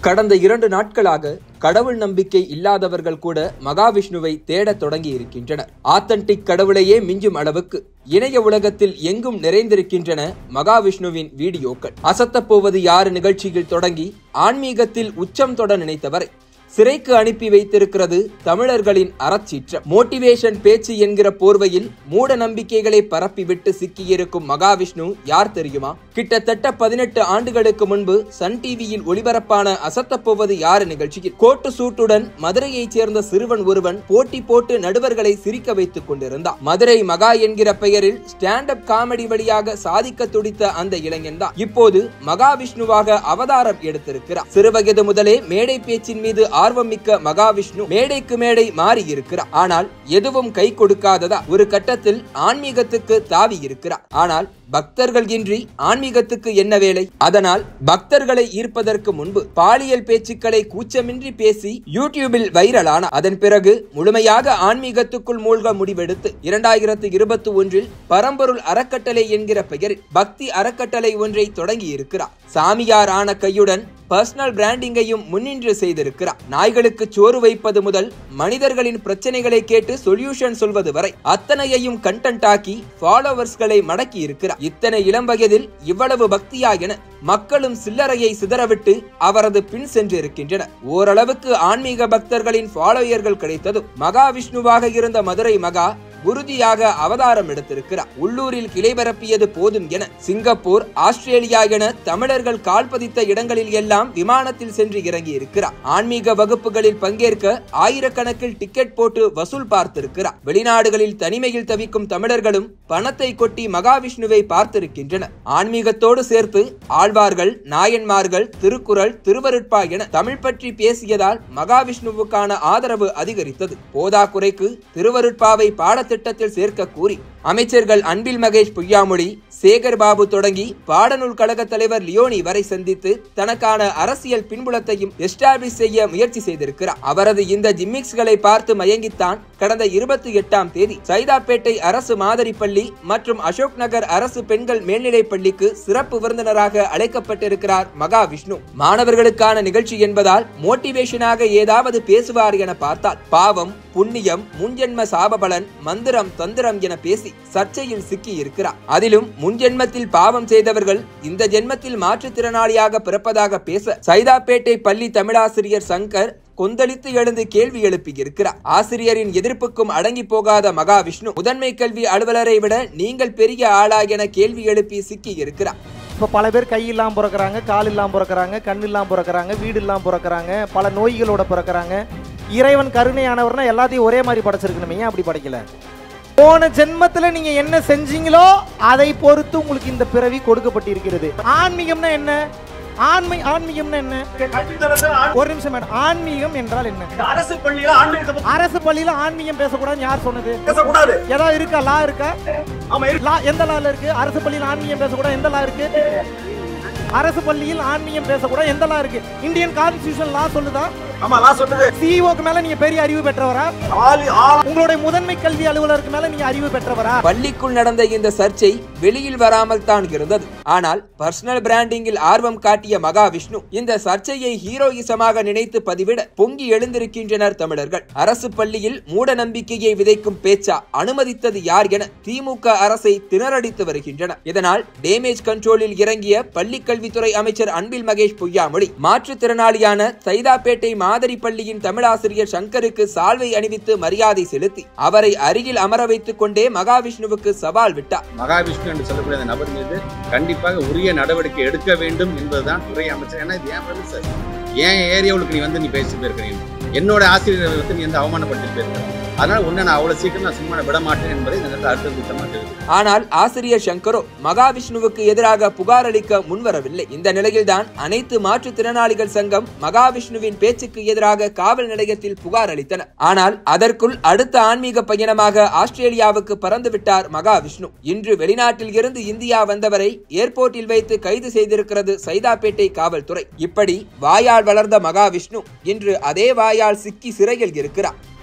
கடந்த இரண்டு நாட்களாக கடவுள் நம்பிக்கை இல்லாதவர்கள் கூட மகாவிஷ்ணுவை தேடத் தொடங்கி இருக்கின்றனர் ஆத்தன்டிக் கடவுளையே மிஞ்சும் அளவுக்கு இணைய உலகத்தில் எங்கும் நிறைந்திருக்கின்றன மகாவிஷ்ணுவின் வீடியோக்கள் அசத்தப் போவது யாரு நிகழ்ச்சியில் தொடங்கி ஆன்மீகத்தில் உச்சம் தொட நினைத்தவரை சிறைக்கு அனுப்பி வைத்திருக்கிறது தமிழர்களின் அறச்சீற்றம் மோட்டிவேஷன் பேச்சு என்கிற போர்வையில் மூட நம்பிக்கைகளை பரப்பிவிட்டு சிக்கியிருக்கும் மகாவிஷ்ணு யார் தெரியுமா கிட்டத்தட்ட பதினெட்டு ஆண்டுகளுக்கு முன்பு சன் டிவியில் ஒளிபரப்பான அசத்தப்போவது யாரு நிகழ்ச்சியில் கோட்டு சூட்டுடன் மதுரையைச் சேர்ந்த சிறுவன் ஒருவன் போட்டி போட்டு நடுவர்களை சிரிக்க வைத்துக் கொண்டிருந்தான் மதுரை மகா என்கிற பெயரில் ஸ்டாண்ட் அப் காமெடி வழியாக சாதிக்க துடித்த அந்த இளைஞன் தான் இப்போது மகாவிஷ்ணுவாக அவதாரம் எடுத்திருக்கிறார் சிறுவயது முதலே மேடை பேச்சின் மீது ஆர்வமிக்க மகாவிஷ்ணு மேடைக்கு மேடை மாறி இருக்கிறார் ஆனால் எதுவும் கை கொடுக்காததா ஒரு கட்டத்தில் ஆன்மீகத்துக்கு தாவி இருக்கிறார் ஆனால் பக்தர்கள் இன்றி ஆன்மீகத்துக்கு என்ன வேலை அதனால் பக்தர்களை ஈர்ப்பதற்கு முன்பு பாலியல் பேச்சுக்களை கூச்சமின்றி பேசி யூடியூபில் வைரலான அதன் பிறகு முழுமையாக ஆன்மீகத்துக்குள் மூழ்க முடிவெடுத்து இரண்டாயிரத்து இருபத்தி ஒன்றில் பரம்பொருள் அறக்கட்டளை என்கிற பெயரில் பக்தி அறக்கட்டளை ஒன்றை தொடங்கி இருக்கிறார் சாமியார் ஆன கையுடன் பர்சனல் பிராண்டிங்கையும் முன்னின்று செய்திருக்கிறார் நாய்களுக்கு சோறு வைப்பது முதல் மனிதர்களின் பிரச்சனைகளை கேட்டு சொல்யூஷன் சொல்வது வரை அத்தனையையும் கண்டென்ட் ஆக்கி ஃபாலோவர்ஸ்களை மடக்கி இருக்கிறார் இத்தனை இளம் வயதில் இவ்வளவு பக்தியா என மக்களும் சில்லறையை சிதறவிட்டு அவரது பின் சென்றிருக்கின்றனர் ஓரளவுக்கு ஆன்மீக பக்தர்களின் ஃபாலோயர்கள் கிடைத்ததும் மகாவிஷ்ணுவாக இருந்த மதுரை மகா குருதியாக அவதாரம் எடுத்திருக்கிறார் உள்ளூரில் கிளை பரப்பியது போதும் என சிங்கப்பூர் ஆஸ்திரேலியா என தமிழர்கள் கால் பதித்த இடங்களில் எல்லாம் விமானத்தில் சென்று இறங்கி இருக்கிறார் ஆன்மீக வகுப்புகளில் பங்கேற்க ஆயிரக்கணக்கில் டிக்கெட் போட்டு வசூல் பார்த்திருக்கிறார் வெளிநாடுகளில் தனிமையில் தவிக்கும் தமிழர்களும் பணத்தை கொட்டி மகாவிஷ்ணுவை பார்த்திருக்கின்றனர் ஆன்மீகத்தோடு சேர்த்து ஆழ்வார்கள் நாயன்மார்கள் திருக்குறள் திருவருட்பா என தமிழ் பற்றி பேசியதால் மகாவிஷ்ணுவுக்கான ஆதரவு அதிகரித்தது போதாக்குறைக்கு திருவருட்பாவை பாடத்திட்டத்தில் சேர்க்க கூறி அமைச்சர்கள் அன்பில் மகேஷ் பொய்யாமொழி சேகர் பாபு தொடங்கி பாடநூல் கழக தலைவர் லியோனி வரை சந்தித்து தனக்கான அரசியல் பின்புலத்தையும் எஸ்டாப்ளிஷ் செய்ய முயற்சி செய்திருக்கிறார் அவரது இந்த ஜிம்மிக்ஸ்களை பார்த்து மயங்கித்தான் கடந்த இருபத்தி எட்டாம் தேதி சைதாப்பேட்டை அரசு மாதிரி பள்ளி மற்றும் அசோக் நகர் அரசு பெண்கள் மேல்நிலைப் பள்ளிக்கு சிறப்பு விருந்தினராக அழைக்கப்பட்டிருக்கிறார் மகாவிஷ்ணு மாணவர்களுக்கான நிகழ்ச்சி என்பதால் மோட்டிவேஷனாக ஏதாவது பேசுவார் என பார்த்தால் பாவம் புண்ணியம் முன்ஜென்ம சாபபலன் மந்திரம் தந்திரம் என பேசி சர்ச்சையில் சிக்கி இருக்கிறார் அதிலும் முன்ஜென்மத்தில் பாவம் செய்தவர்கள் இந்த ஜென்மத்தில் மாற்றுத்திறனாளியாக பிறப்பதாக பேச சைதாப்பேட்டை பள்ளி தமிழாசிரியர் சங்கர் கொந்தளித்து எழுந்து கேள்வி எழுப்பியிருக்கிறார் ஆசிரியரின் எதிர்ப்புக்கும் அடங்கி போகாத மகாவிஷ்ணு முதன்மை கல்வி அலுவலரை விட நீங்கள் பெரிய ஆளா என கேள்வி எழுப்பி சிக்கி இருக்கிறார் இப்போ பல பேர் கை இல்லாமல் பிறக்கிறாங்க கால் இல்லாமல் பிறக்கிறாங்க கண் இல்லாமல் பிறக்கிறாங்க வீடு இல்லாமல் பிறக்கிறாங்க பல நோய்களோட பிறக்கிறாங்க இறைவன் கருணையானவர்னா எல்லாத்தையும் ஒரே மாதிரி படைச்சிருக்கணுமே ஏன் அப்படி படைக்கல போன ஜென்மத்துல நீங்க என்ன செஞ்சீங்களோ அதை பொறுத்து உங்களுக்கு இந்த பிறவி கொடுக்கப்பட்டிருக்கிறது ஆன்மீகம்னா என்ன ஆன்மை ஆன்மீகம்னா என்ன ஒரு நிமிஷம் மேடம் ஆன்மீகம் என்றால் என்ன அரசு பள்ளியில ஆன்மீகத்தை பத்தி அரசு பள்ளியில ஆன்மீகம் பேசக்கூடாதுன்னு யார் சொன்னது பேசக்கூடாது ஏதாவது இருக்கா லா இருக்கா ஆமா இருக்கு லா எந்த லால இருக்கு அரசு பள்ளியில் ஆன்மீகம் பேசக்கூடாது எந்த லா இருக்கு அரசு பள்ளியில் ஆன்மீகம் பேசக்கூடாது எந்த லா இருக்கு இந்தியன் கான்ஸ்டியூஷன் லா சொல்லுதா ஆமா நான் சொன்னது சிஇஓக்கு மேல நீங்க பெரிய அறிவு பெற்றவரா ஆளு ஆள உங்களுடைய முதன்மை கல்வி அலுவலருக்கு மேல நீங்க அறிவு பெற்றவரா பள்ளிக்குள் நடந்த இந்த சர்ச்சை வெளியில் வராமல் தான் இருந்தது ஆனால் பர்சனல் பிராண்டிங்கில் ஆர்வம் காட்டிய மகாவிஷ்ணு இந்த சர்ச்சையை ஹீரோயிசமாக நினைத்து பதிவிட பொங்கி எழுந்திருக்கின்றனர் தமிழர்கள் அரசு பள்ளியில் மூட நம்பிக்கையை விதைக்கும் பேச்சா அனுமதித்தது யார் என திமுக அரசை திணறடித்து வருகின்றனர் இதனால் டேமேஜ் கண்ட்ரோலில் இறங்கிய பள்ளிக் கல்வித்துறை அமைச்சர் அன்பில் மகேஷ் பொய்யாமொழி மாற்றுத்திறனாளியான சைதாப்பேட்டை மாதிரி பள்ளியின் தமிழாசிரியர் சங்கருக்கு சால்வை அணிவித்து மரியாதை செலுத்தி அவரை அருகில் அமர வைத்துக் கொண்டே மகாவிஷ்ணுவுக்கு சவால் விட்டார் மகாவிஷ்ணு என்று சொல்லக்கூடிய அந்த நபர் மீது கண்டிப்பாக உரிய நடவடிக்கை எடுக்க வேண்டும் என்பதுதான் துறை அமைச்சர் ஏன்னா இது ஏன் பிரதேச ஏன் ஏரியாவுக்கு நீ வந்து நீ பேசி போயிருக்கிறீங்க என்னோட ஆசிரியரை வந்து நீ வந்து அவமானப்படுத்தி போயிருக்க அதனால உன்னை நான் அவ்வளவு சீக்கிரம் நான் சும்மா விட மாட்டேன் என்பதை இந்த நேரத்தில் அர்த்தம் திட்டமாக தெரிவித்து ஆனால் ஆசிரியர் சங்கரோ மகாவிஷ்ணுவுக்கு எதிராக புகார் அளிக்க முன்வரவில்லை இந்த நிலையில்தான் அனைத்து மாற்றுத்திறனாளிகள் சங்கம் மகாவிஷ்ணுவின் பேச்சுக்கு எதிராக காவல் நிலையத்தில் புகார் அளித்தனர் ஆனால் அதற்குள் அடுத்த ஆன்மீக பயணமாக ஆஸ்திரேலியாவுக்கு பறந்து விட்டார் மகாவிஷ்ணு இன்று வெளிநாட்டில் இருந்து இந்தியா வந்தவரை ஏர்போர்ட்டில் வைத்து கைது செய்திருக்கிறது சைதாப்பேட்டை காவல்துறை இப்படி வாயால் வளர்ந்த மகாவிஷ்ணு இன்று அதே வாயால் சிக்கி சிறையில் இருக்கிறார்